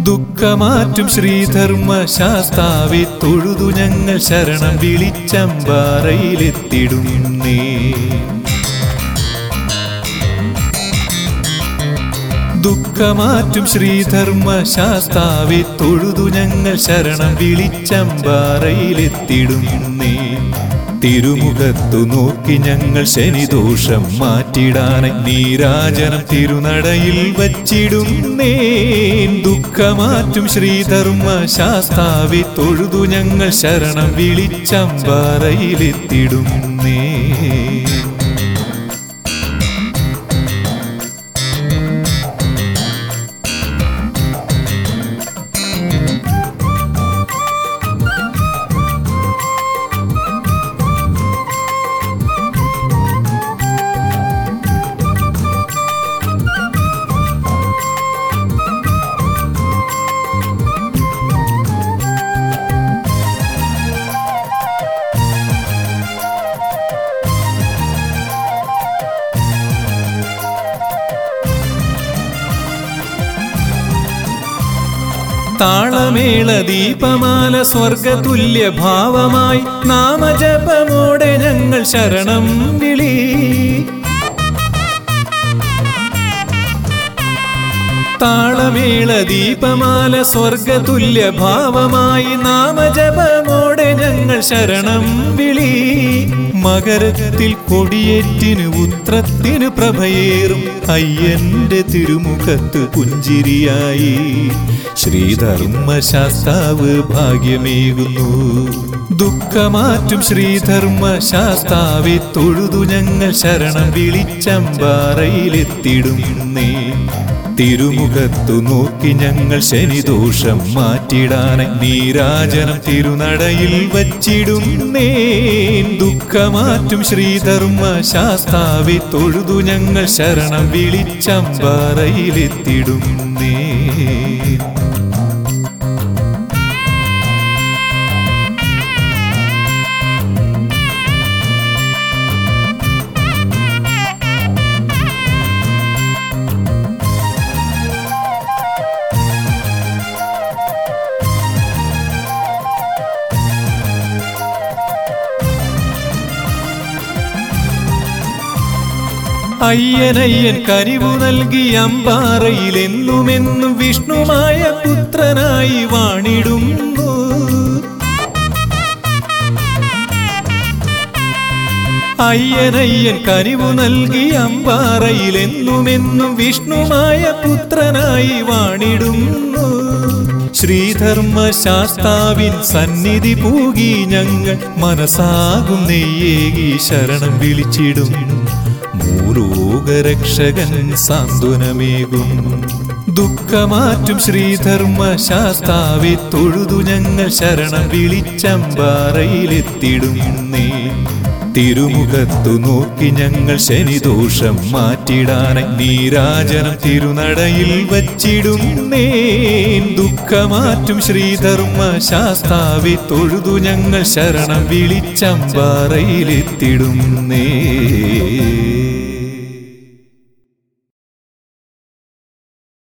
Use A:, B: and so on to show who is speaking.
A: ദുഃഖമാറ്റും ശ്രീധർമ്മ ശാസ്താവെ തൊഴുതു ഞങ്ങൾ ശരണം വിളിച്ചമ്പാറയിലെത്തിടുന്നേ ദുഃഖമാറ്റും ശ്രീധർമ്മ ശാസ്താവെ തൊഴുതു ഞങ്ങൾ ശരണം വിളിച്ചമ്പാറയിലെത്തിടുന്നേ തിരുമുഖത്തു നോക്കി ഞങ്ങൾ ശനിദോഷം മാറ്റിടാനായി നീരാജനം തിരുനടയിൽ വച്ചിടുന്നേ ദുഃഖമാറ്റും ശ്രീധർമ്മ ശാസ്താവെ തൊഴുതു ഞങ്ങൾ ശരണം വിളിച്ചമ്പാറയിലെത്തിടുന്നേ താളമേള ദീപമാല സ്വർഗതുല്യ ഭാവമായി നാമജപമോടെ ഞങ്ങൾ ശരണം വിളി താളമേള ദീപമാല സ്വർഗതുല്യ ഭാവമായി നാമജപമോടെ ഞങ്ങൾ ശരണം വിളി മകരത്തിൽ കൊടിയേറ്റിന് ഉത്രത്തിന് പ്രഭയേറും അയ്യന്റെ തിരുമുഖത്ത് പുഞ്ചിരിയായി ശ്രീധർമ്മശാസ്താവ് ഭാഗ്യമേകുന്നു ദുഃഖമാറ്റും ശ്രീധർമ്മ ശാസ്താവെ തൊഴുതു ഞങ്ങൾ ശരണം വിളിച്ചമ്പാറയിലെത്തിടുന്നേ തിരുമുഖത്തു നോക്കി ഞങ്ങൾ ശനിദോഷം മാറ്റിടാനായി നീരാജനം തിരുനടയിൽ വച്ചിടുന്നേ ദുഃഖമാറ്റും ശ്രീധർമ്മ ശാസ്താവെ തൊഴുതു ഞങ്ങൾ ശരണം വിളിച്ചമ്പാറയിലെത്തിടുന്നേ അയ്യനയ്യൻ കനിവു നൽകി അമ്പാറയിൽ എന്നുമെന്നും വിഷ്ണുമായ പുത്രനായി വാണിടുന്നു അയ്യനയ്യൻ കനിവു നൽകി അമ്പാറയിൽ എന്നുമെന്നും വിഷ്ണുമായ പുത്രനായി വാണിടുന്നു ശ്രീധർമ്മ ശാസ്താവിൻ സന്നിധി പൂകി ഞങ്ങൾ മനസ്സാകും നെയ്യേകി ശരണം വിളിച്ചിടും മൂലോകരക്ഷകൻ സാന്ത്വനമേകും ദുഃഖമാറ്റും ശ്രീധർമ്മ ശാസ്താവെ തൊഴുതു ഞങ്ങൾ ശരണം വിളിച്ചമ്പാറയിലെത്തിടുന്നേ തിരുമുഖത്തു നോക്കി ഞങ്ങൾ ശനിദോഷം മാറ്റിടാനായി നീരാജനം തിരുനടയിൽ വച്ചിടുന്നേ ദുഃഖമാറ്റും ശ്രീധർമ്മ ശാസ്താവെ തൊഴുതു ഞങ്ങൾ ശരണം വിളിച്ചമ്പാറയിലെത്തിടുന്നേ